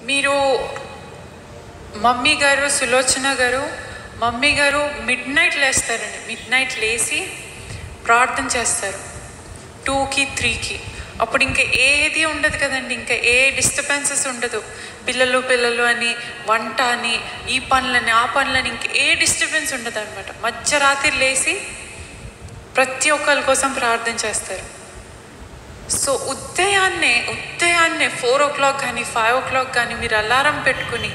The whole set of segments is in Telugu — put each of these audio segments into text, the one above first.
మీరు మమ్మీ గారు సులోచన గారు మమ్మీ గారు మిడ్ నైట్ లేస్తారండి మిడ్ నైట్ లేచి ప్రార్థన చేస్తారు టూకి త్రీకి అప్పుడు ఇంకా ఏది ఉండదు కదండి ఇంకా ఏ డిస్టర్బెన్సెస్ ఉండదు పిల్లలు పిల్లలు అని వంట అని ఈ పనులని ఆ పనులని ఇంక ఏ డిస్టర్బెన్స్ ఉండదు అనమాట మధ్యరాత్రి లేచి ప్రతి ఒక్కరి కోసం ప్రార్థన చేస్తారు సో ఉదయాన్నే ఉదయాన్నే ఫోర్ ఓ క్లాక్ కానీ ఫైవ్ ఓ క్లాక్ కానీ మీరు అలారం పెట్టుకుని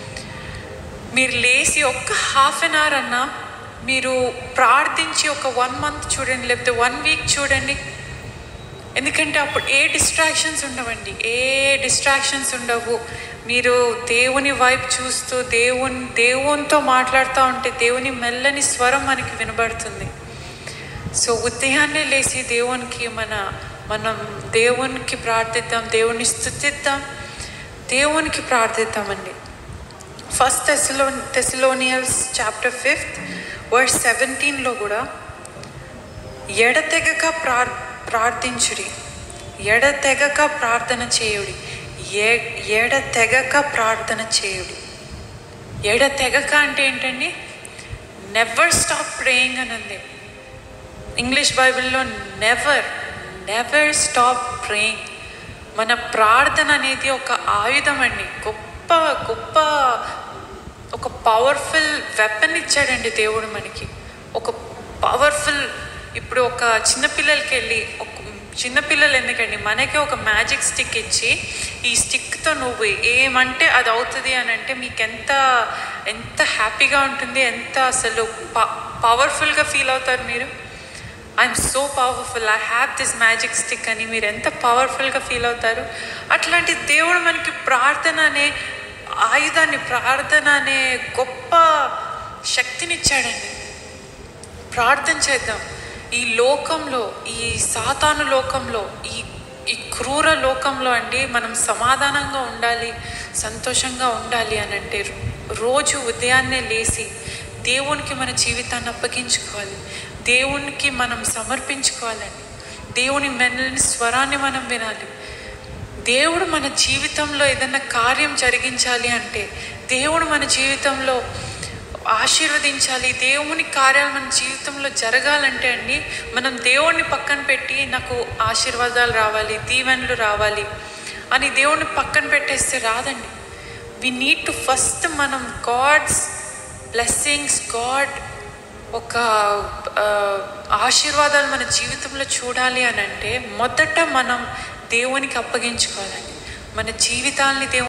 మీరు లేచి ఒక్క హాఫ్ అన్ అవర్ అన్నా మీరు ప్రార్థించి ఒక వన్ మంత్ చూడండి లేకపోతే వన్ వీక్ చూడండి ఎందుకంటే అప్పుడు ఏ డిస్ట్రాక్షన్స్ ఉండవండి ఏ డిస్ట్రాక్షన్స్ ఉండవు మీరు దేవుని వైపు చూస్తూ దేవుని దేవునితో మాట్లాడుతూ ఉంటే దేవుని మెల్లని స్వరం మనకి వినబడుతుంది సో ఉదయాన్నే లేచి దేవునికి మన మనం దేవునికి ప్రార్థిద్దాం దేవుని స్థుతిద్దాం దేవునికి ప్రార్థిద్దామండి ఫస్ట్ తెసలో తెసలోనియల్స్ చాప్టర్ ఫిఫ్త్ వర్స్ సెవెంటీన్లో కూడా ఎడతెగక ప్రార్ ప్రార్థించుడి ఎడతెగక ప్రార్థన చేయుడి ఏ ఎడతెగక ప్రార్థన చేయుడి ఎడతెగక అంటే ఏంటండి నెవర్ స్టాప్ ప్రేయింగ్ అని ఉంది ఇంగ్లీష్ బైబిల్లో నెవర్ నెవర్ స్టాప్ ప్రేయింగ్ మన ప్రార్థన అనేది ఒక ఆయుధం అండి గొప్ప గొప్ప ఒక పవర్ఫుల్ వెపన్ ఇచ్చాడండి దేవుడు మనకి ఒక పవర్ఫుల్ ఇప్పుడు ఒక చిన్నపిల్లలకి వెళ్ళి ఒక చిన్నపిల్లలు ఎందుకండి మనకే ఒక మ్యాజిక్ స్టిక్ ఇచ్చి ఈ స్టిక్తో నువ్వు ఏమంటే అది అవుతుంది అని అంటే మీకు ఎంత ఎంత హ్యాపీగా ఉంటుంది ఎంత అసలు ప పవర్ఫుల్గా ఫీల్ అవుతారు మీరు I'm so powerful I have this magic stick అని మీరు ఎంత పవర్ఫుల్గా ఫీల్ అవుతారు అట్లాంటి దేవుడు మనకి ప్రార్థన అనే ఆయుధాన్ని ప్రార్థన అనే గొప్ప శక్తినిచ్చాడండి ప్రార్థన చేద్దాం ఈ లోకంలో ఈ సాతాను లోకంలో ఈ ఈ క్రూర లోకంలో అండి మనం సమాధానంగా ఉండాలి సంతోషంగా ఉండాలి అని అంటే రోజు ఉదయాన్నే లేచి దేవునికి మన జీవితాన్ని అప్పగించుకోవాలి దేవునికి మనం సమర్పించుకోవాలండి దేవుని మెల్లని స్వరాన్ని మనం వినాలి దేవుడు మన జీవితంలో ఏదైనా కార్యం జరిగించాలి అంటే దేవుడు మన జీవితంలో ఆశీర్వదించాలి దేవుని కార్యాలు మన జీవితంలో జరగాలంటే అండి మనం దేవుణ్ణి పక్కన పెట్టి నాకు ఆశీర్వాదాలు రావాలి దీవెనలు రావాలి అని దేవుణ్ణి పక్కన పెట్టేస్తే రాదండి వి నీడ్ టు ఫస్ట్ మనం గాడ్స్ బ్లెస్సింగ్స్ గాడ్ ఒక ఆ, ఆశీర్వాదాలు మన జీవితంలో చూడాలి అని అంటే మొదట మనం దేవునికి అప్పగించుకోవాలండి మన జీవితాల్ని దేవుని